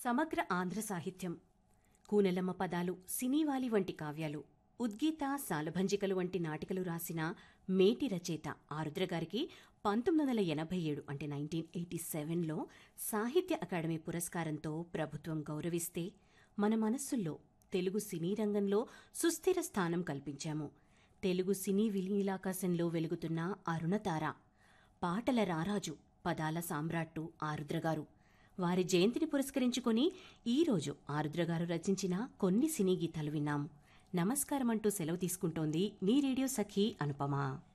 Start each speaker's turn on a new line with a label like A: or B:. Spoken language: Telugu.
A: సమగ్ర ఆంధ్ర సాహిత్యం కూనెలమ్మ పదాలు సినీవాలి వంటి కావ్యాలు ఉద్గీత సాలభంజికలు వంటి నాటికలు రాసిన మేటి రచయిత ఆరుద్ర గారికి పంతొమ్మిది వందల ఎనభై ఏడు అంటే నైన్టీన్ ఎయిటీ సెవెన్లో సాహిత్య అకాడమీ పురస్కారంతో ప్రభుత్వం గౌరవిస్తే మన మనస్సుల్లో తెలుగు సినీ రంగంలో సుస్థిర స్థానం కల్పించాము తెలుగు సినీ విలీలాకాశంలో వెలుగుతున్న అరుణతార పాటల రారాజు పదాల సామ్రాట్టు ఆరుద్ర గారు వారి జయంతిని పురస్కరించుకొని ఈరోజు ఆరుద్ర గారు రచించిన కొన్ని సినీ గీతాలు విన్నాం నమస్కారం అంటూ సెలవు తీసుకుంటోంది మీ రేడియో సఖీ అనుపమ